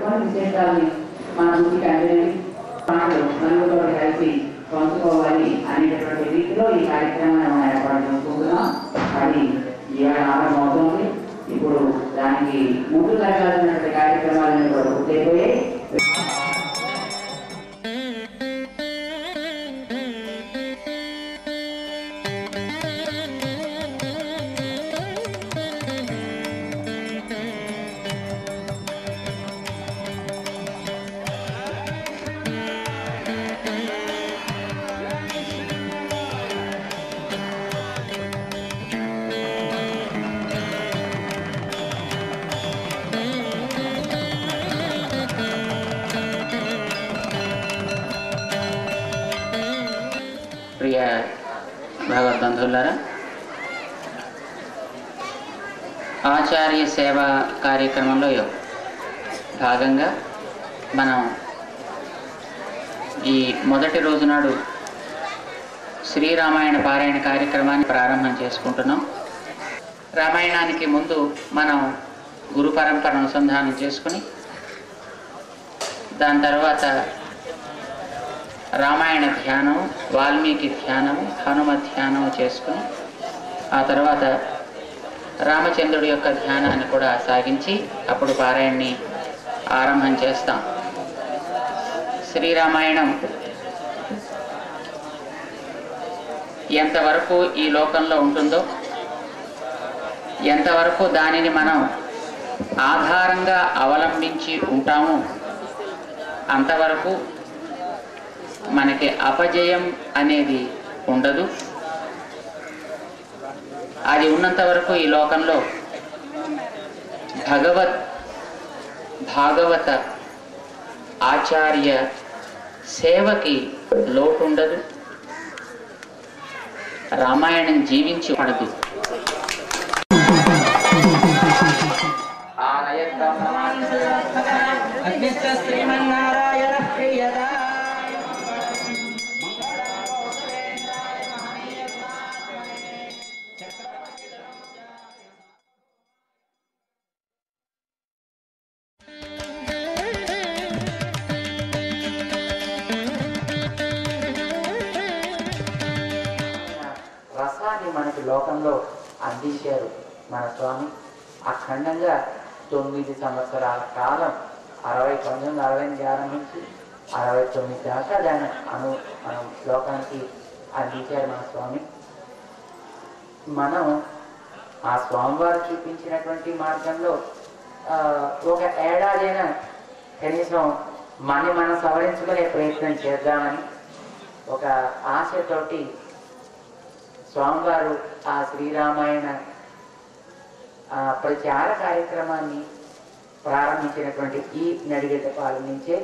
పెట్టుకొని విశేషాలని మన దృష్టికి అందినవి మాటలు నలుగురితో కలిసి పంచుకోవాలి అనేటటువంటి రీతిలో ఈ కార్యక్రమాన్ని మనం ఏర్పాటు చేసుకుంటున్నాం అది ఇవాళ ఆరంభమవుతుంది ఇప్పుడు దానికి ముందు జరగాల్సినటువంటి కార్యక్రమాలను కూడా పూర్తయిపోయాయి ప్రియ భగవద్బంధువులారా ఆచార్య సేవ కార్యక్రమంలో భాగంగా మనం ఈ మొదటి రోజు నాడు శ్రీరామాయణ పారాయణ కార్యక్రమాన్ని ప్రారంభం చేసుకుంటున్నాం రామాయణానికి ముందు మనం గురు పరంపర అనుసంధానం చేసుకుని దాని తర్వాత రామాయణ ధ్యానం వాల్మీకి ధ్యానం హనుమ ధ్యానం చేసుకుని ఆ తర్వాత రామచంద్రుడి యొక్క ధ్యానాన్ని కూడా సాగించి అప్పుడు పారాయణని ఆరంభం చేస్తాం శ్రీరామాయణం ఎంతవరకు ఈ లోకంలో ఉంటుందో ఎంతవరకు దానిని మనం ఆధారంగా అవలంబించి ఉంటామో అంతవరకు మనకి అపజయం అనేది ఉండదు అది ఉన్నంత వరకు ఈ లోకంలో భగవత్ భాగవత ఆచార్య సేవకి లోటు ఉండదు రామాయణం జీవించి పడదు శ్రీమన్నారాయణ ప్రియదా రసాన్ని మనకి లోకంలో అందించారు మన స్వామి అఖండంగా తొమ్మిది సంవత్సరాల కాలం అరవై పంతొమ్మిది అరవై ఎనిమిది ఆరంభించి అరవై తొమ్మిది దాకా దాన్ని అను మనం లోకానికి అందించారు మన స్వామి మనం ఆ స్వామివారు చూపించినటువంటి మార్గంలో ఆ, ఒక ఏడాదైనా కనీసం మన మనం సవరించుకునే ప్రయత్నం చేద్దామని ఒక ఆశతోటి స్వామివారు ఆ శ్రీరామాయణ ఆ, ప్రచార కార్యక్రమాన్ని ప్రారంభించినటువంటి ఈ నడిగడ్డపాలెం నుంచే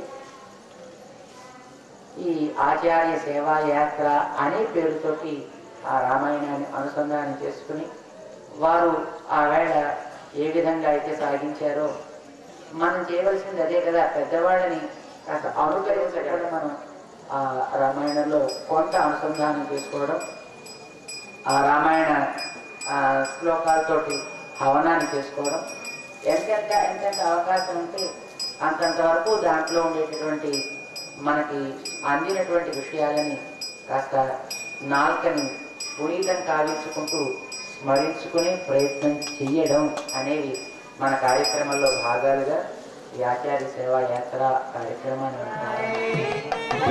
ఈ ఆచార్య సేవా యాత్ర అనే పేరుతోటి ఆ రామాయణాన్ని అనుసంధానం చేసుకుని వారు ఆ వేళ ఏ విధంగా అయితే సాగించారో మనం చేయవలసింది అదే కదా పెద్దవాళ్ళని కాస్త అనుకరించడం మనం ఆ రామాయణంలో కొంత అనుసంధానం చేసుకోవడం ఆ రామాయణ ఆ శ్లోకాలతోటి హవనాన్ని చేసుకోవడం ఎంతెంత ఎంతెంత అవకాశం ఉంటే అంతంత వరకు దాంట్లో ఉండేటటువంటి మనకి అందినటువంటి విషయాలని కాస్త నాల్కని పునీతం కావించుకుంటూ స్మరించుకునే ప్రయత్నం చెయ్యడం అనేవి మన కార్యక్రమంలో భాగాలుగా ఈ ఆచార్య సేవా యాత్ర కార్యక్రమాన్ని ఉంటారు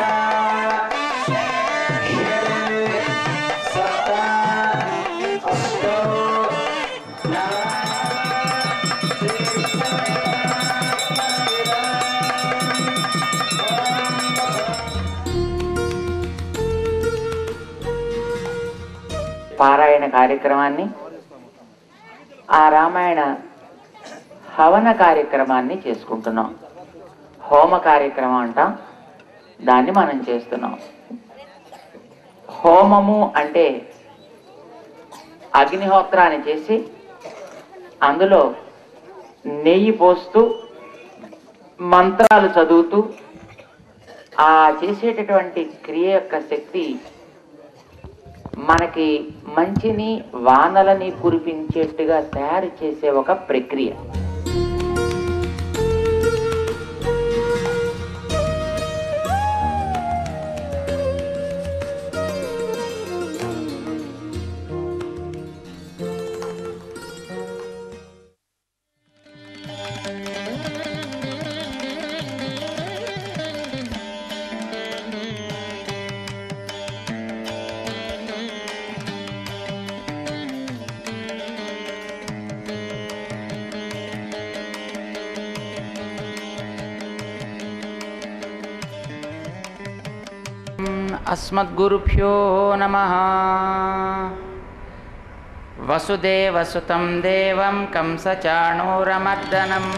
పారాయణ కార్యక్రమాన్ని ఆ రామాయణ హవన కార్యక్రమాన్ని చేసుకుంటున్నాం హోమ కార్యక్రమం అంటాం దాన్ని మనం చేస్తున్నాం హోమము అంటే అగ్నిహోత్రాన్ని చేసి అందులో నెయ్యి పోస్తూ మంత్రాలు చదువుతూ ఆ చేసేటటువంటి క్రియ యొక్క శక్తి మనకి మంచిని వానలని కురిపించేట్టుగా తయారు చేసే ఒక ప్రక్రియ अस्मद्गुरुभ्यो नमः वसुदेवसुतं देवं कंसचाणूरमर्दनम्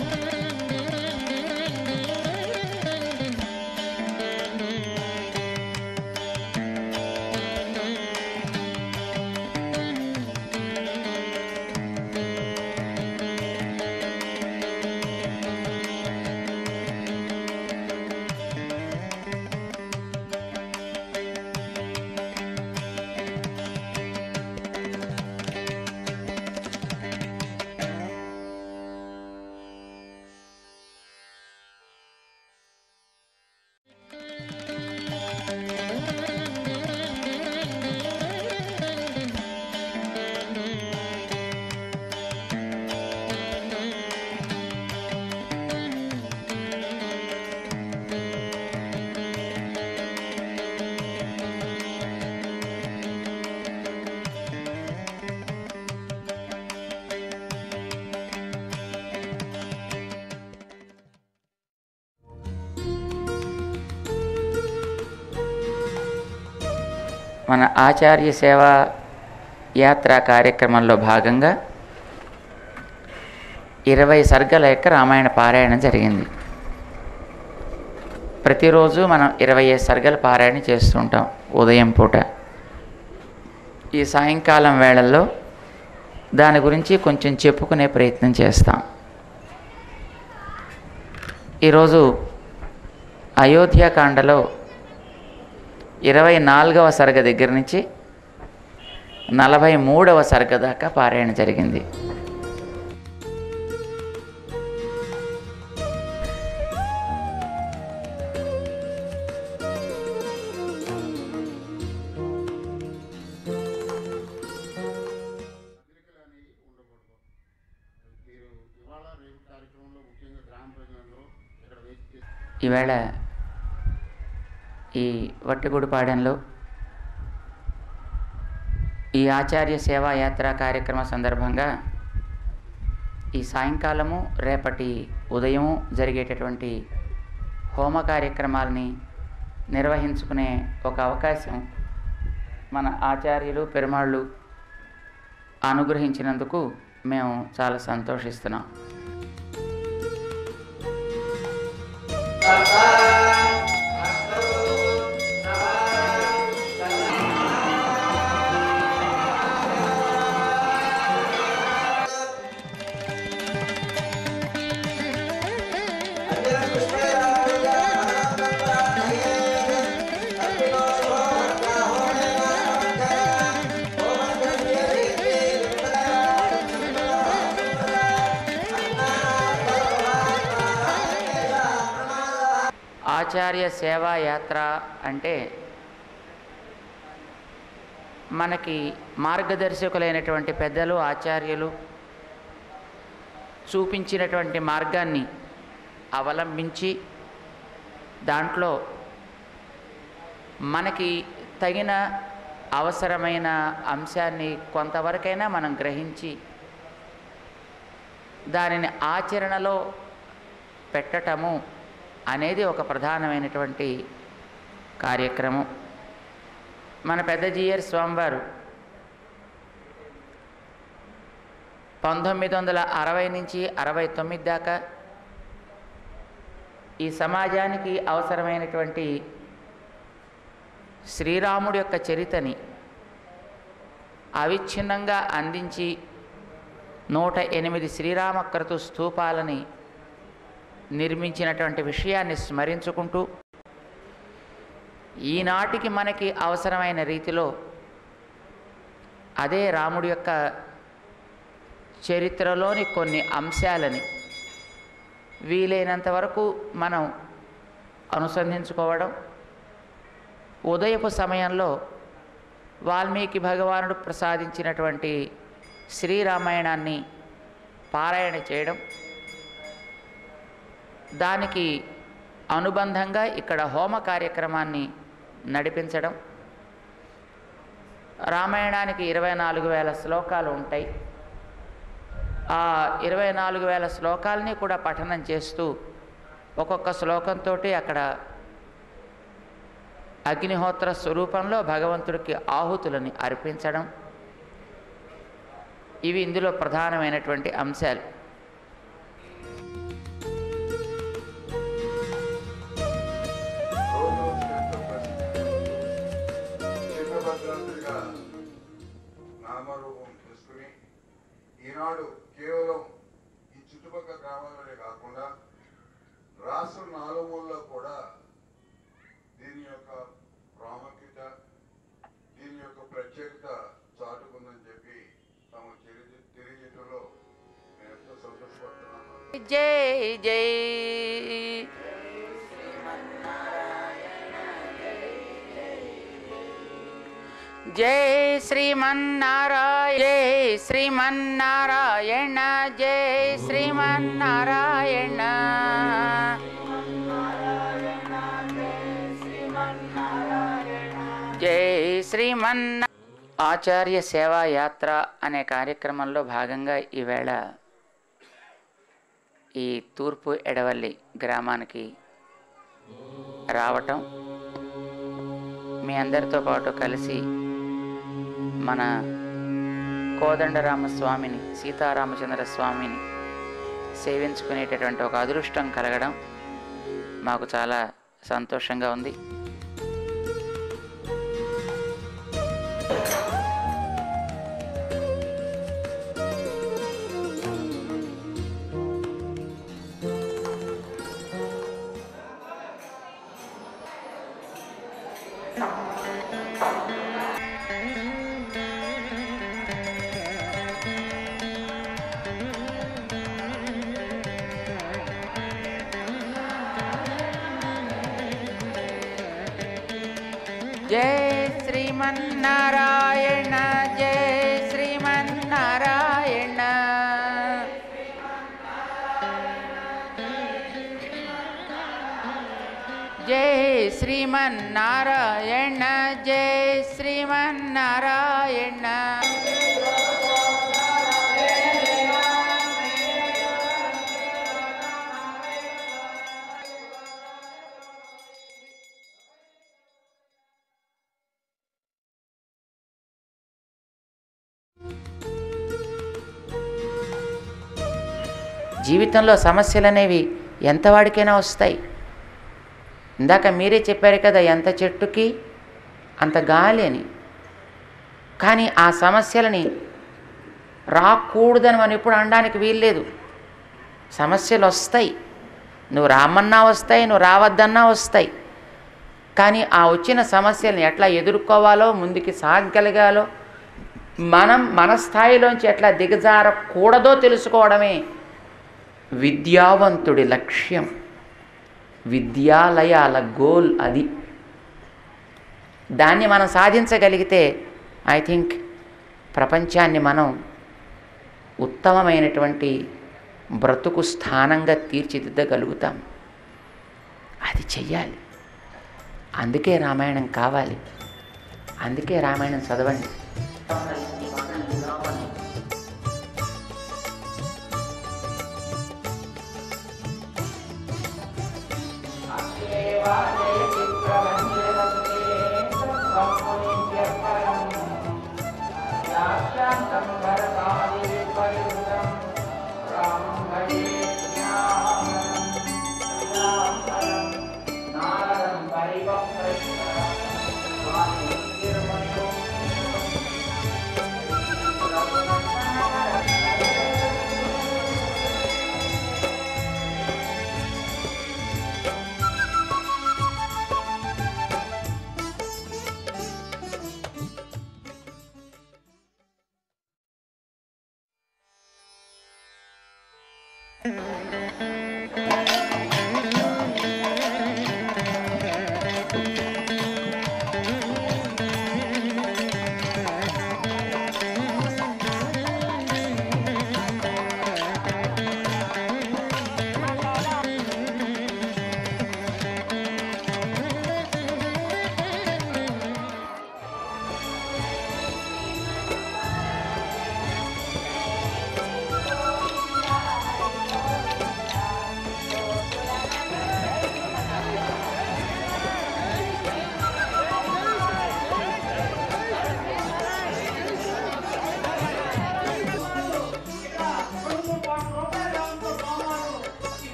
మన ఆచార్య సేవా యాత్ర కార్యక్రమంలో భాగంగా ఇరవై సర్గల యొక్క రామాయణ పారాయణం జరిగింది ప్రతిరోజు మనం ఇరవై ఐదు సర్గల పారాయణ చేస్తుంటాం ఉదయం పూట ఈ సాయంకాలం వేళల్లో దాని గురించి కొంచెం చెప్పుకునే ప్రయత్నం చేస్తాం ఈరోజు అయోధ్యకాండలో ఇరవై నాలుగవ సర్గ దగ్గర నుంచి నలభై మూడవ సర్గ దాకా పారాయణ జరిగింది పత్రికలు అనేవి ఉండకూడదు మీరు ఇవాళ రేపు కార్యక్రమంలో ముఖ్యంగా గ్రామ ప్రజలందరూ ఇక్కడ వేచి చేసి ఈవేళ ఈ వట్టిగూడిపాడెంలో ఈ ఆచార్య సేవా యాత్ర కార్యక్రమ సందర్భంగా ఈ సాయంకాలము రేపటి ఉదయము జరిగేటటువంటి హోమ కార్యక్రమాలని నిర్వహించుకునే ఒక అవకాశం మన ఆచార్యులు పెరుమాళ్ళు అనుగ్రహించినందుకు మేము చాలా సంతోషిస్తున్నాం ఆచార్య సేవా యాత్ర అంటే మనకి మార్గదర్శకులైనటువంటి పెద్దలు ఆచార్యులు చూపించినటువంటి మార్గాన్ని అవలంబించి దాంట్లో మనకి తగిన అవసరమైన అంశాన్ని కొంతవరకైనా మనం గ్రహించి దానిని ఆచరణలో పెట్టటము అనేది ఒక ప్రధానమైనటువంటి కార్యక్రమం మన పెద్ద జీయర్ స్వామివారు పంతొమ్మిది వందల అరవై నుంచి అరవై తొమ్మిది దాకా ఈ సమాజానికి అవసరమైనటువంటి శ్రీరాముడి యొక్క చరితని అవిచ్ఛిన్నంగా అందించి నూట ఎనిమిది శ్రీరామక్రతు స్తూపాలని నిర్మించినటువంటి విషయాన్ని స్మరించుకుంటూ ఈనాటికి మనకి అవసరమైన రీతిలో అదే రాముడి యొక్క చరిత్రలోని కొన్ని అంశాలని వీలైనంత వరకు మనం అనుసంధించుకోవడం ఉదయపు సమయంలో వాల్మీకి భగవానుడు ప్రసాదించినటువంటి శ్రీరామాయణాన్ని పారాయణ చేయడం దానికి అనుబంధంగా ఇక్కడ హోమ కార్యక్రమాన్ని నడిపించడం రామాయణానికి ఇరవై నాలుగు వేల శ్లోకాలు ఉంటాయి ఆ ఇరవై నాలుగు వేల శ్లోకాలని కూడా పఠనం చేస్తూ ఒక్కొక్క శ్లోకంతో అక్కడ అగ్నిహోత్ర స్వరూపంలో భగవంతుడికి ఆహుతులని అర్పించడం ఇవి ఇందులో ప్రధానమైనటువంటి అంశాలు చిన్నభద్రాద్రిగా నామరూపం చేసుకుని ఈనాడు కేవలం ఈ చుట్టుపక్కల గ్రామాల్లోనే కాకుండా రాష్ట్రం నాలుమూలలో కూడా దీని యొక్క ప్రాముఖ్యత దీని యొక్క ప్రత్యేకత చాటుకుందని చెప్పి తమ తెలియ తెలియజేయడంలో నేను ఎంతో సంతోషపడుతున్నాను జై జై జై శ్రీమన్నారాయణ జై శ్రీమన్నారాయణ జై శ్రీమన్నారాయణ జై శ్రీమన్న ఆచార్య సేవా యాత్ర అనే కార్యక్రమంలో భాగంగా ఈవేళ ఈ తూర్పు ఎడవల్లి గ్రామానికి రావటం మీ అందరితో పాటు కలిసి మన కోదండరామస్వామిని సీతారామచంద్ర స్వామిని సేవించుకునేటటువంటి ఒక అదృష్టం కలగడం మాకు చాలా సంతోషంగా ఉంది జై శ్రీమన్నారాయణ జై శ్రీమన్నారాయణ జై శ్రీమన్నారాయణ జై శ్రీమన్నారాయణ జీవితంలో సమస్యలు అనేవి ఎంతవాడికైనా వస్తాయి ఇందాక మీరే చెప్పారు కదా ఎంత చెట్టుకి అంత గాలి అని కానీ ఆ సమస్యలని రాకూడదని మనం ఎప్పుడు అనడానికి వీల్లేదు సమస్యలు వస్తాయి నువ్వు రామన్నా వస్తాయి నువ్వు రావద్దన్నా వస్తాయి కానీ ఆ వచ్చిన సమస్యల్ని ఎట్లా ఎదుర్కోవాలో ముందుకి సాగగలగాలో మనం మన స్థాయిలోంచి ఎట్లా దిగజారకూడదో తెలుసుకోవడమే విద్యావంతుడి లక్ష్యం విద్యాలయాల గోల్ అది దాన్ని మనం సాధించగలిగితే ఐ థింక్ ప్రపంచాన్ని మనం ఉత్తమమైనటువంటి బ్రతుకు స్థానంగా తీర్చిదిద్దగలుగుతాం అది చెయ్యాలి అందుకే రామాయణం కావాలి అందుకే రామాయణం చదవండి Thank you.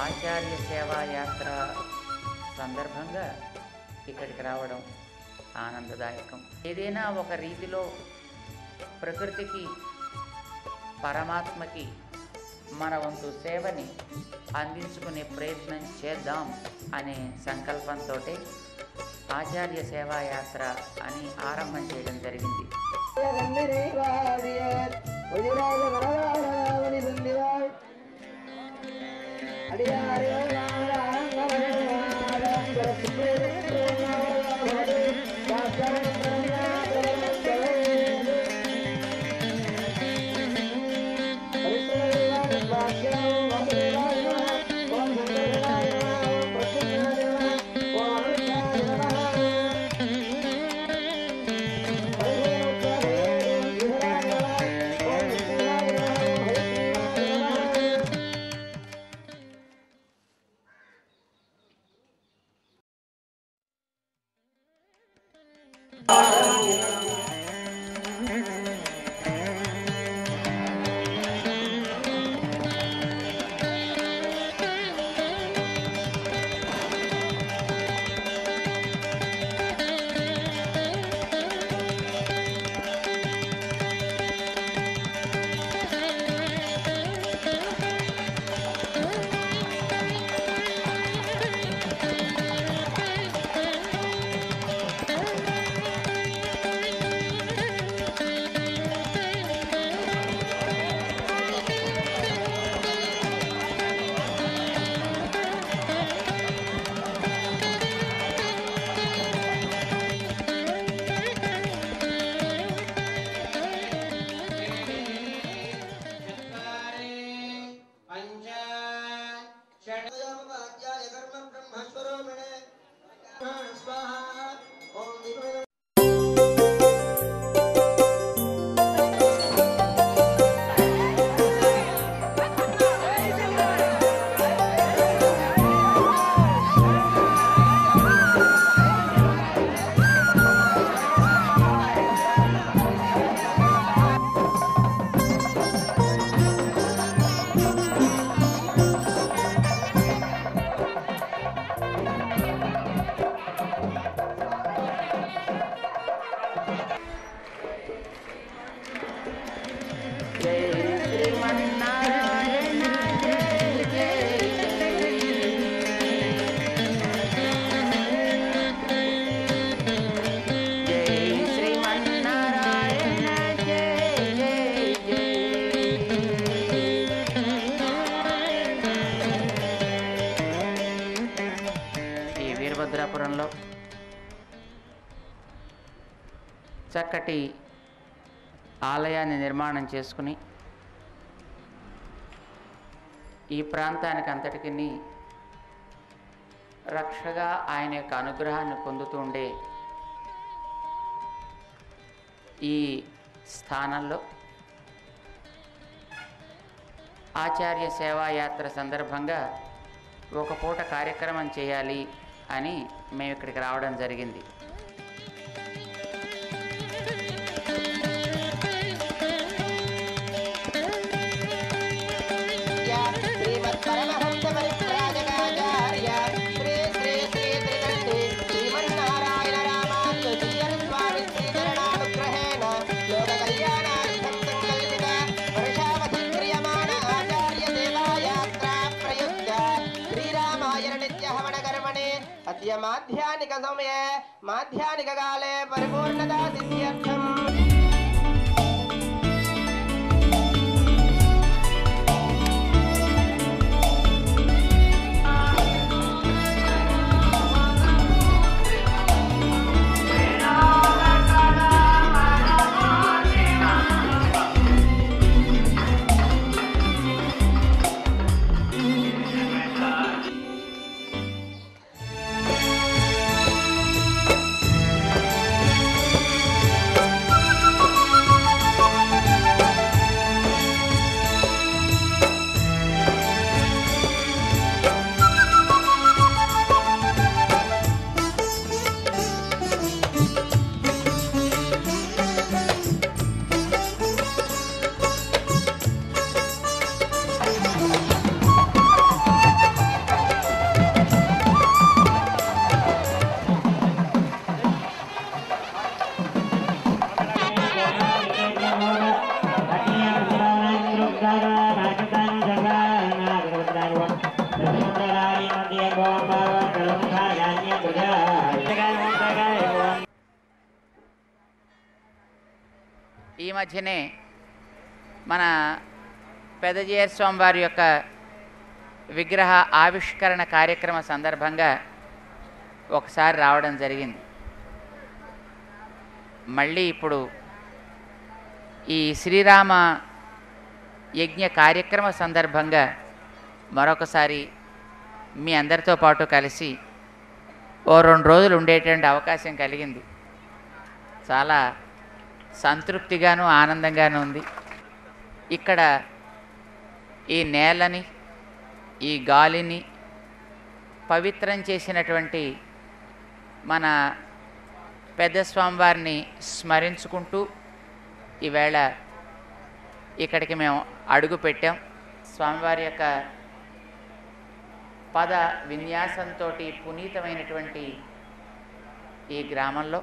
ఆచార్య సేవా యాత్ర సందర్భంగా ఇక్కడికి రావడం ఆనందదాయకం ఏదైనా ఒక రీతిలో ప్రకృతికి పరమాత్మకి మన వంతు సేవని అందించుకునే ప్రయత్నం చేద్దాం అనే సంకల్పంతో ఆచార్య సేవా యాత్ర అని ఆరంభం చేయడం జరిగింది జై శ్రీమన్నారాయణ జై జై జై శ్రీమన్నారాయణ జై జై జై ఈ వీరభద్రాపురంలో చక్కటి ఆలయాన్ని నిర్మాణం చేసుకుని ఈ ప్రాంతానికి అంతటికి రక్షగా ఆయన యొక్క అనుగ్రహాన్ని పొందుతూ ఉండే ఈ స్థానంలో ఆచార్య సేవాయాత్ర సందర్భంగా ఒక పూట కార్యక్రమం చేయాలి అని మేము ఇక్కడికి రావడం జరిగింది శ్రీమత్పరమహంసపరివ్రాజకాచార్య శ్రీ శ్రీ శ్రీ త్రికంఠి శ్రీమన్నారాయణ రామానుజీయ స్వామి శ్రీచరణానుగ్రహేణ లోక కళ్యాణార్థం సంకల్పిత వర్షావధి క్రియమాణ ఆచార్య సేవాయాత్రా ప్రయుక్త శ్రీరామాయణ నిత్య హవన కర్మణి అద్య మాధ్యానిక సమయే మాధ్యానిక కాలే పరిపూర్ణతా సిద్ధ్యర్థం శ్రీ ఈ మధ్యనే మన పెదజీయర్ స్వామి వారి యొక్క విగ్రహ ఆవిష్కరణ కార్యక్రమ సందర్భంగా ఒకసారి రావడం జరిగింది మళ్ళీ ఇప్పుడు ఈ శ్రీరామ యజ్ఞ కార్యక్రమ సందర్భంగా మరొకసారి మీ అందరితో పాటు కలిసి ఓ రెండు రోజులు ఉండేటువంటి అవకాశం కలిగింది చాలా సంతృప్తిగాను ఆనందంగాను ఉంది ఇక్కడ ఈ నేలని ఈ గాలిని పవిత్రం చేసినటువంటి మన పెద్ద స్వామివారిని స్మరించుకుంటూ ఈవేళ ఇక్కడికి మేము అడుగు పెట్టాం స్వామివారి యొక్క పద విన్యాసంతో పునీతమైనటువంటి ఈ గ్రామంలో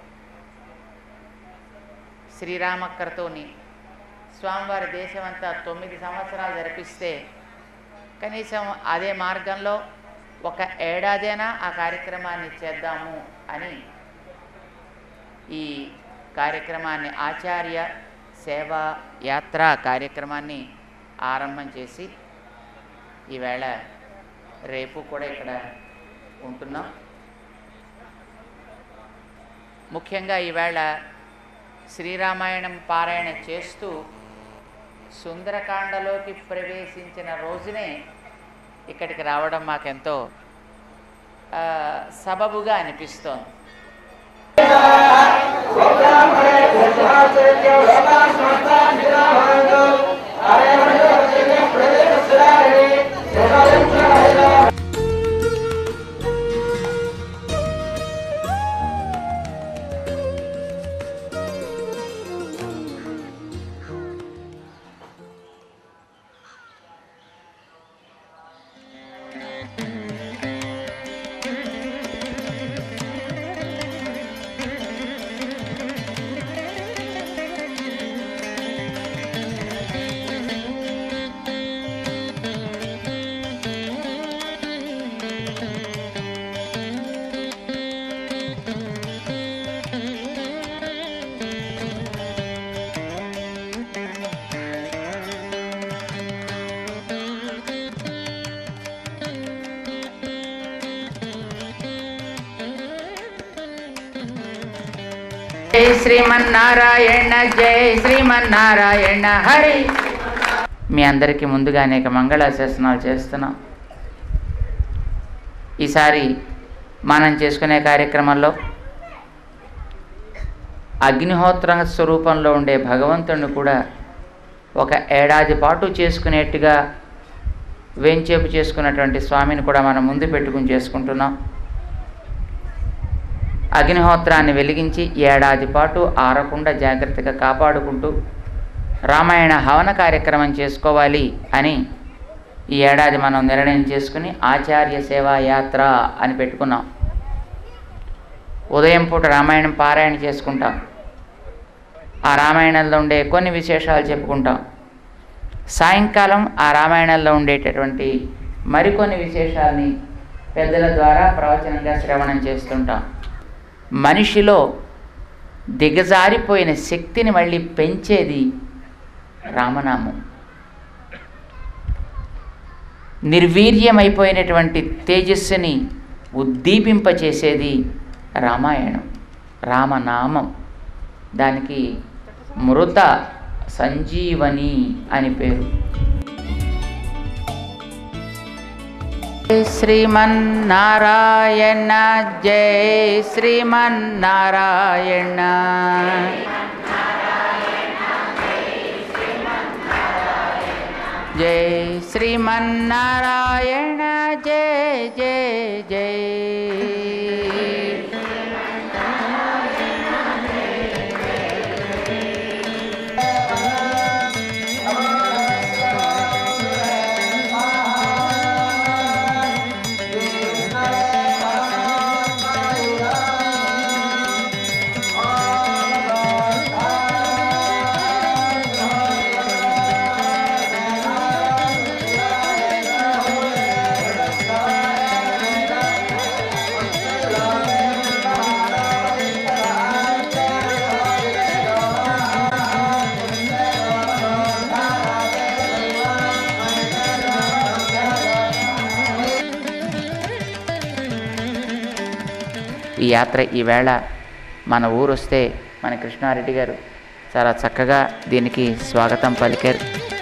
శ్రీరామక్కరతోని స్వామివారి దేశమంతా తొమ్మిది సంవత్సరాలు జరిపిస్తే కనీసం అదే మార్గంలో ఒక ఏడాదైనా ఆ కార్యక్రమాన్ని చేద్దాము అని ఈ కార్యక్రమాన్ని ఆచార్య సేవా యాత్ర కార్యక్రమాన్ని ఆరంభం చేసి ఈవేళ రేపు కూడా ఇక్కడ ఉంటున్నాం ముఖ్యంగా ఈవేళ శ్రీరామాయణం పారాయణ చేస్తూ సుందరకాండలోకి ప్రవేశించిన రోజునే ఇక్కడికి రావడం మాకెంతో ఆ, సబబుగా అనిపిస్తోంది జై శ్రీమన్నారాయణ జై శ్రీమన్నారాయణ హరి మీ అందరికీ ముందుగా అనేక మంగళాశాసనాలు చేస్తున్నాం ఈసారి మనం చేసుకునే కార్యక్రమంలో అగ్నిహోత్ర స్వరూపంలో ఉండే భగవంతుడిని కూడా ఒక ఏడాది పాటు చేసుకునేట్టుగా వేంచేపు చేసుకున్నటువంటి స్వామిని కూడా మనం ముందు పెట్టుకుని చేసుకుంటున్నాం అగ్నిహోత్రాన్ని వెలిగించి ఏడాది పాటు ఆరకుండా జాగ్రత్తగా కాపాడుకుంటూ రామాయణ హవన కార్యక్రమం చేసుకోవాలి అని ఈ ఏడాది మనం నిర్ణయం చేసుకుని ఆచార్య సేవా యాత్ర అని పెట్టుకున్నాం ఉదయం పూట రామాయణం పారాయణ చేసుకుంటాం ఆ రామాయణంలో ఉండే కొన్ని విశేషాలు చెప్పుకుంటాం సాయంకాలం ఆ రామాయణంలో ఉండేటటువంటి మరికొన్ని విశేషాలని పెద్దల ద్వారా ప్రవచనంగా శ్రవణం చేస్తుంటాం మనిషిలో దిగజారిపోయిన శక్తిని మళ్ళీ పెంచేది రామనామం నిర్వీర్యమైపోయినటువంటి తేజస్సుని ఉద్దీపింపచేసేది రామాయణం రామనామం దానికి మృత సంజీవని అని పేరు శ్రీమన్నారాయణ జై శ్రీమన్నారాయణ జై శ్రీమన్నారాయణ జై జై జై ఈ యాత్ర ఈవేళ మన ఊరు వస్తే మన కృష్ణారెడ్డి గారు చాలా చక్కగా దీనికి స్వాగతం పలికారు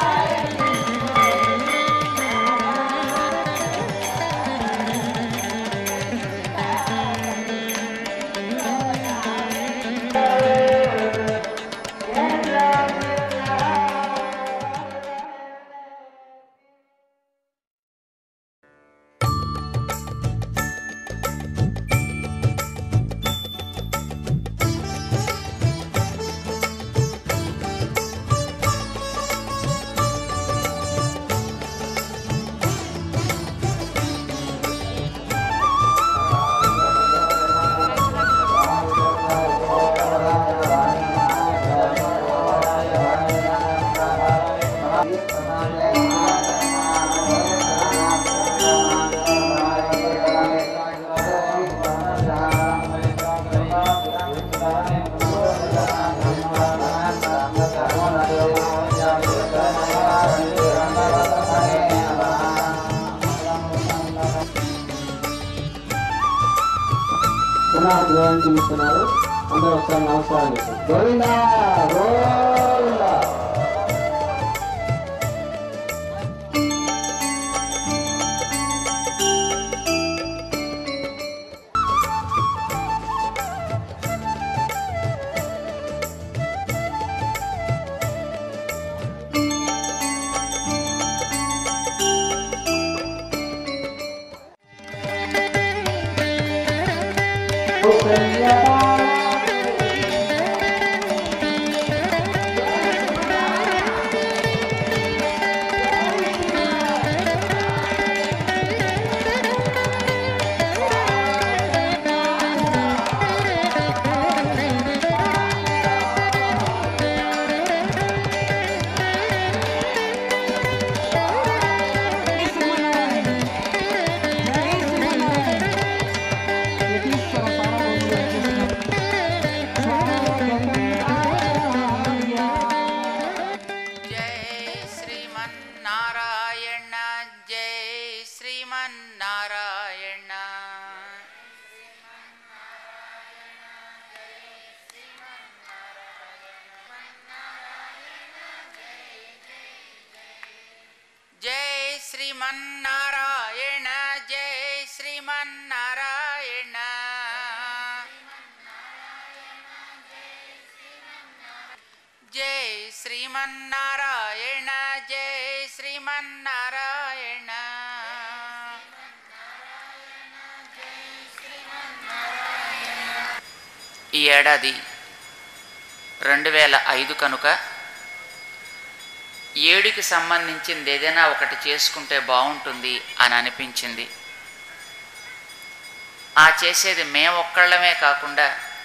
పునః చూస్తున్నారు అందరూ ఒకసారి నమస్కారం చెప్పండి గోవిందా గోవిందా జై శ్రీమన్నారాయణ జై శ్రీమన్నారాయణ జై శ్రీమన్నారాయణ జై శ్రీమన్నారాయణ జై శ్రీమన్నారాయణ జై శ్రీమన్నారాయణ ఈ ఏడాది రెండు వేల ఐదు కనుక ఏడుకి సంబంధించింది ఏదైనా ఒకటి చేసుకుంటే బాగుంటుంది అని అనిపించింది ఆ చేసేది మేమొక్కళ్ళమే కాకుండా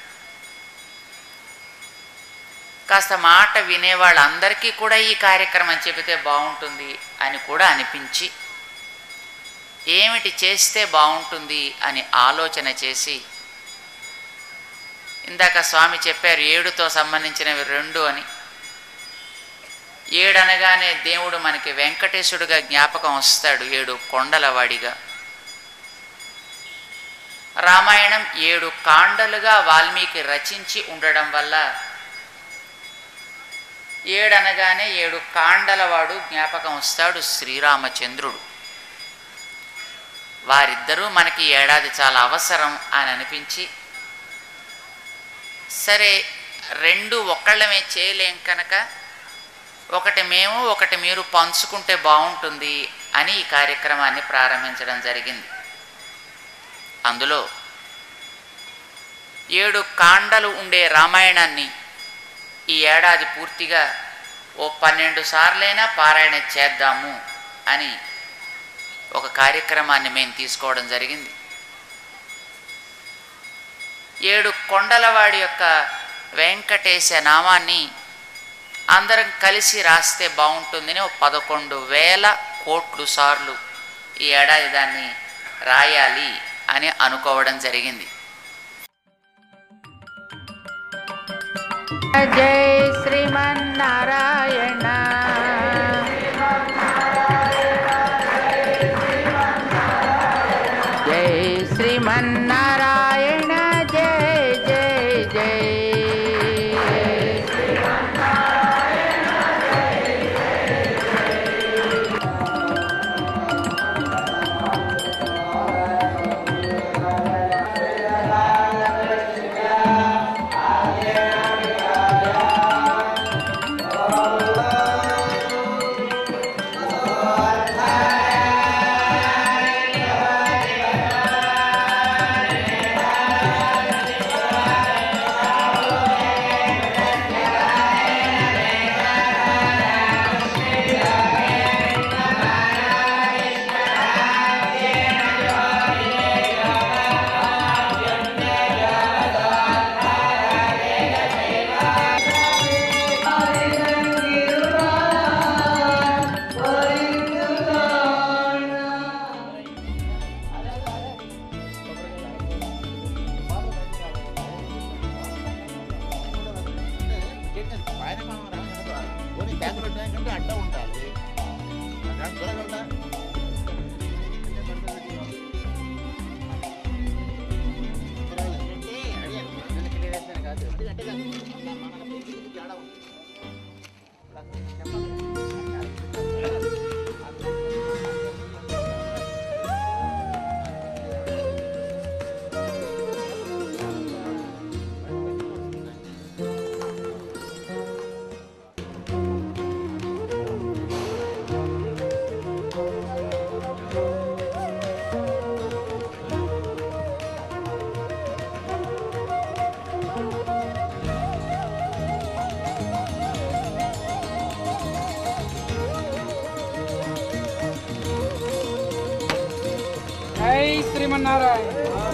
కాస్త మాట వినే వాళ్ళందరికీ కూడా ఈ కార్యక్రమం చెబితే బాగుంటుంది అని కూడా అనిపించి ఏమిటి చేస్తే బాగుంటుంది అని ఆలోచన చేసి ఇందాక స్వామి చెప్పారు ఏడుతో సంబంధించినవి రెండు అని ఏడనగానే దేవుడు మనకి వెంకటేశుడిగా జ్ఞాపకం వస్తాడు ఏడు కొండలవాడిగా రామాయణం ఏడు కాండలుగా వాల్మీకి రచించి ఉండడం వల్ల ఏడనగానే ఏడు కాండలవాడు జ్ఞాపకం వస్తాడు శ్రీరామచంద్రుడు వారిద్దరూ మనకి ఈ ఏడాది చాలా అవసరం అని అనిపించి సరే రెండు ఒక్కళ్ళమే చేయలేం కనుక ఒకటి మేము ఒకటి మీరు పంచుకుంటే బాగుంటుంది అని ఈ కార్యక్రమాన్ని ప్రారంభించడం జరిగింది అందులో ఏడు కాండలు ఉండే రామాయణాన్ని ఈ ఏడాది పూర్తిగా ఓ పన్నెండు సార్లైనా పారాయణ చేద్దాము అని ఒక కార్యక్రమాన్ని మేము తీసుకోవడం జరిగింది ఏడు కొండలవాడి యొక్క వెంకటేశ నామాన్ని అందరం కలిసి రాస్తే బాగుంటుందని ఓ పదకొండు వేల కోట్లు సార్లు ఈ ఏడాది దాన్ని రాయాలి అని అనుకోవడం జరిగింది జై శ్రీమన్నారాయణ జై శ్రీమన్నారాయణ శ్రీమన్నారాయణ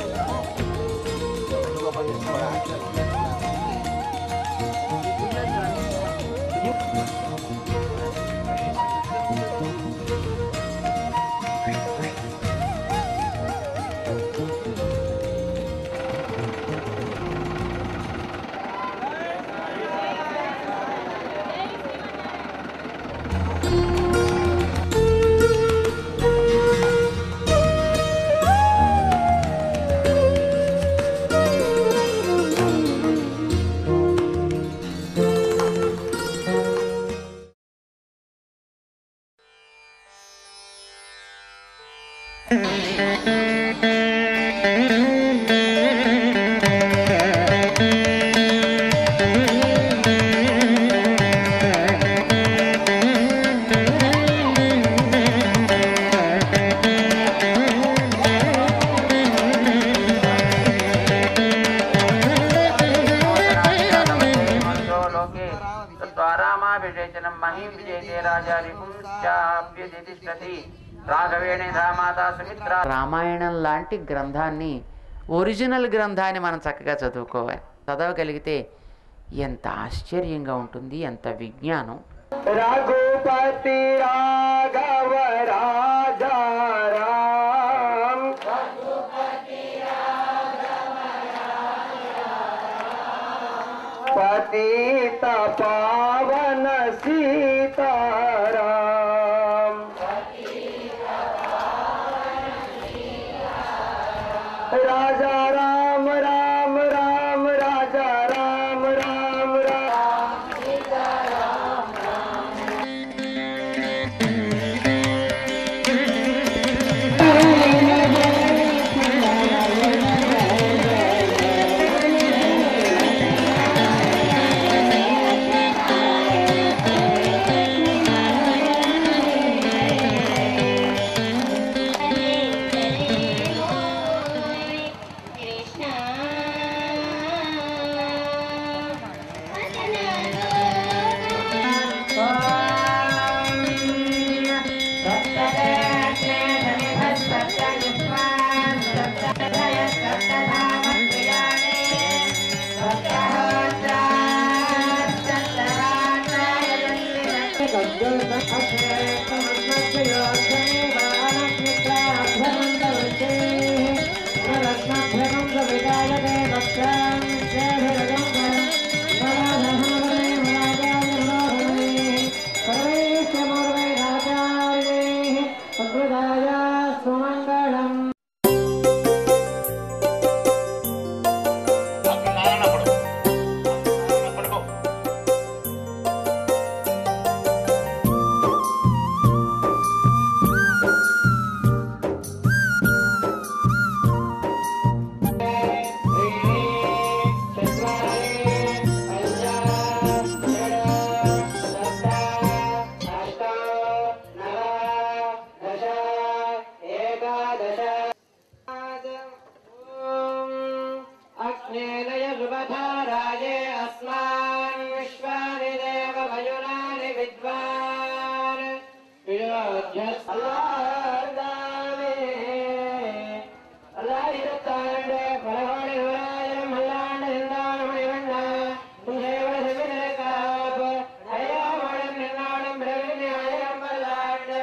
రామాభిషేచనం మహీం విజయతే రాజా రిపుంశ్చాప్యతిష్టతి రాఘవేణే మాతా సుమిత్ర రామాయణం లాంటి గ్రంథాన్ని ఒరిజినల్ గ్రంథాన్ని మనం చక్కగా చదువుకోవాలి చదవగలిగితే ఎంత ఆశ్చర్యంగా ఉంటుంది ఎంత విజ్ఞానం రఘుపతి రాఘవ రాజా రామ్ పతిత పావన సీతారాం రాజా రామ రామ రామ రాజా రామ రామ రామ अग्नेनय शुभधाराये अस्मान् विश्वानि देव भजुनानि विद्वान् വിരോധ്യസ്ലാർദാനേ അല്ലാതിരുത്താണ്ട് പലകോടി നൂറായിരം അല്ലാണ്ട് നിന്നാണമണിവണ്ണ കുഞ്ചേവട ശിവനക്കാപ്പ് അയ്യാമോടും നിന്നാടും പ്രകൃതി ആയിരം വല്ലാണ്ട്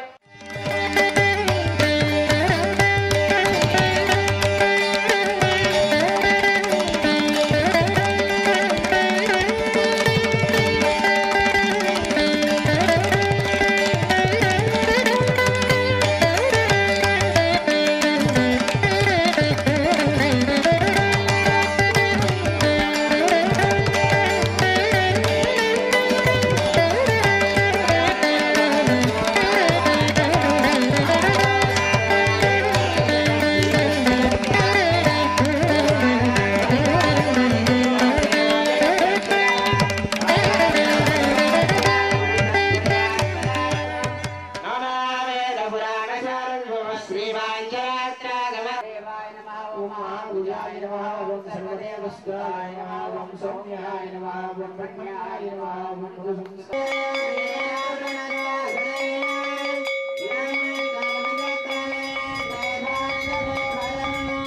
శ్రీమాంజరాత్రాగమ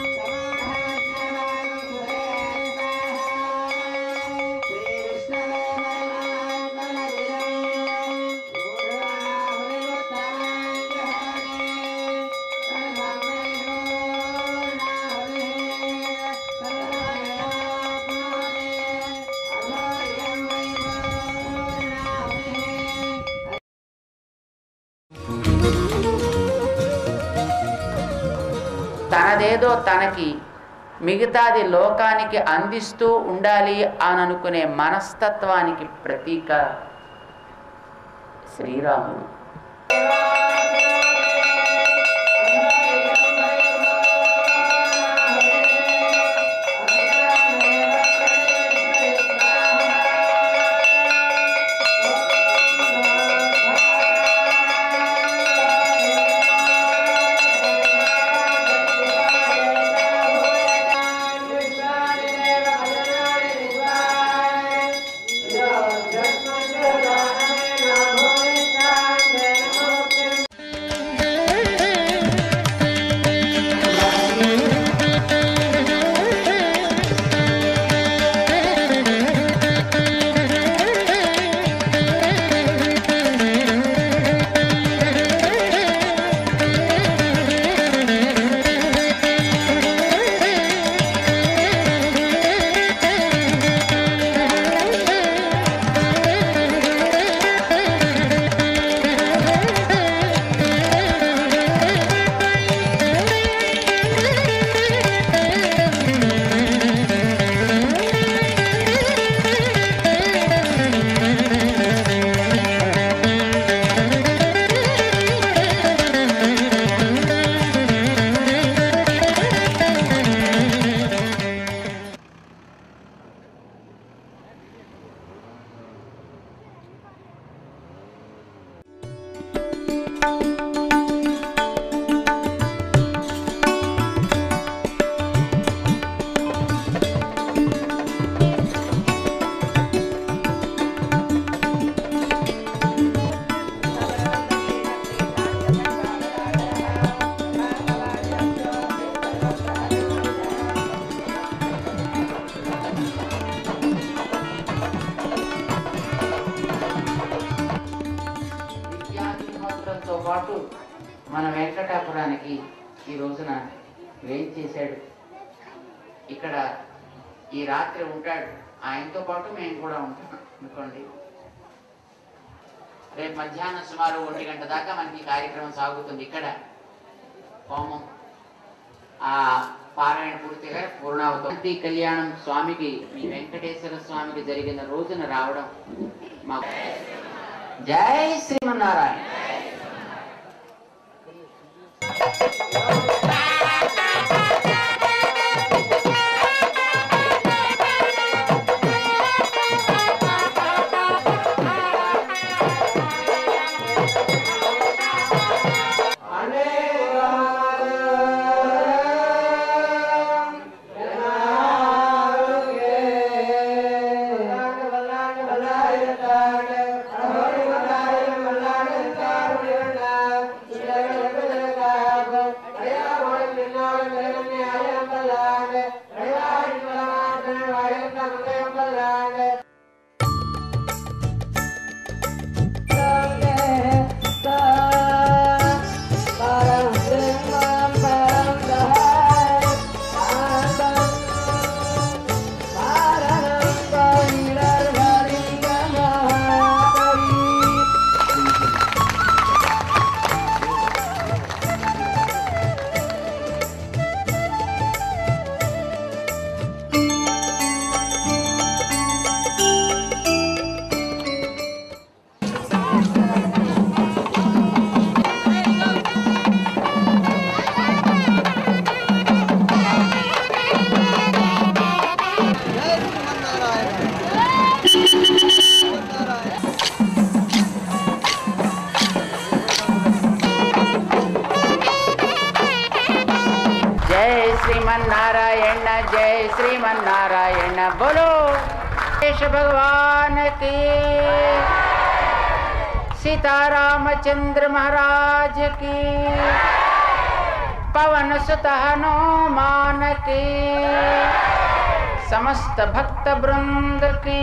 తనదేదో తనకి మిగతాది లోకానికి అందిస్తూ ఉండాలి అని అనుకునే మనస్తత్వానికి ప్రతీక శ్రీరాముడు విద్యాగ్నిహోత్రంతో పాటు మన వెంకటాపురానికి ఈ రోజున వేం చేశాడు ఇక్కడ ఈ రాత్రి ఉంటాడు ఆయనతో పాటు మేము కూడా ఉంటాం అనుకోండి రేపు మధ్యాహ్నం సుమారు ఒంటి గంట దాకా మనకి ఈ కార్యక్రమం సాగుతుంది ఇక్కడ హోమం ఆ పారాయణ పూర్తిగా పూర్ణావతి కళ్యాణం స్వామికి మీ వెంకటేశ్వర స్వామికి జరిగిన రోజున రావడం మాకు జై శ్రీమన్నారాయణ జై శ్రీమన్నారాయణ జై శ్రీమన్నారాయణ బోలో శేష భగవాన్ की सीतारामचंद्र महाराज की पवन सुत हनुमान की समस्त भक्त वृंद की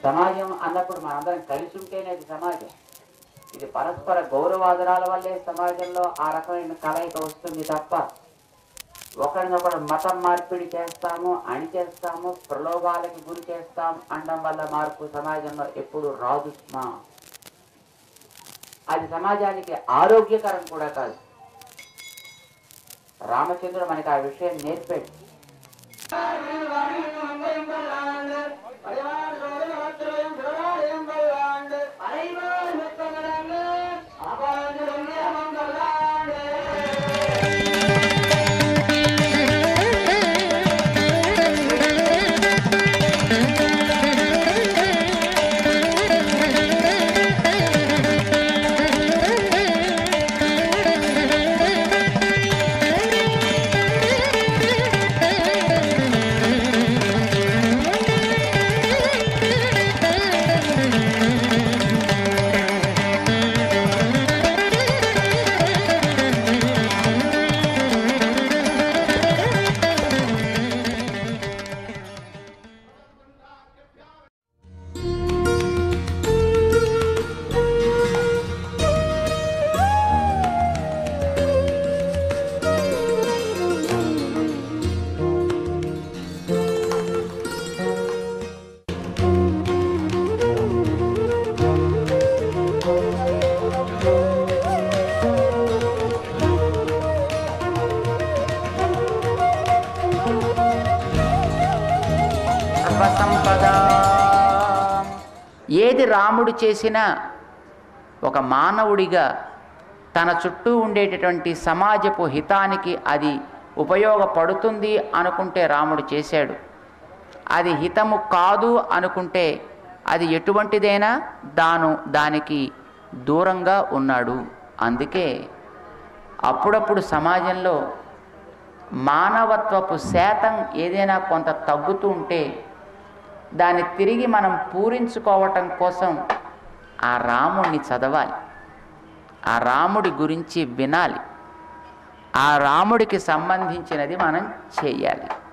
సమాజం అన్నప్పుడు మనందరం కలిసి ఉంటేనే అది సమాజం ఇది పరస్పర గౌరవాదరాల వల్లే సమాజంలో ఆ రకమైన కలయిక వస్తుంది తప్ప ఒకరినొకరు మతం మార్పిడి చేస్తాము అణిచేస్తాము ప్రలోభాలకి గురి చేస్తాం అనడం వల్ల మార్పు సమాజంలో ఎప్పుడు రాదు సుమా. అది సమాజానికి ఆరోగ్యకరం కూడా కాదు రామచంద్రుడు మనకి ఆ విషయం నేర్పాడు సర్వసంపద ఏది రాముడు చేసినా ఒక మానవుడిగా తన చుట్టూ ఉండేటటువంటి సమాజపు హితానికి అది ఉపయోగపడుతుంది అనుకుంటే రాముడు చేశాడు అది హితము కాదు అనుకుంటే అది ఎటువంటిదైనా దాను దానికి దూరంగా ఉన్నాడు అందుకే అప్పుడప్పుడు సమాజంలో మానవత్వపు శాతం ఏదైనా కొంత తగ్గుతూ ఉంటే దాన్ని తిరిగి మనం పూరించుకోవటం కోసం ఆ రాముణ్ణి చదవాలి ఆ రాముడి గురించి వినాలి ఆ రాముడికి సంబంధించినది మనం చేయాలి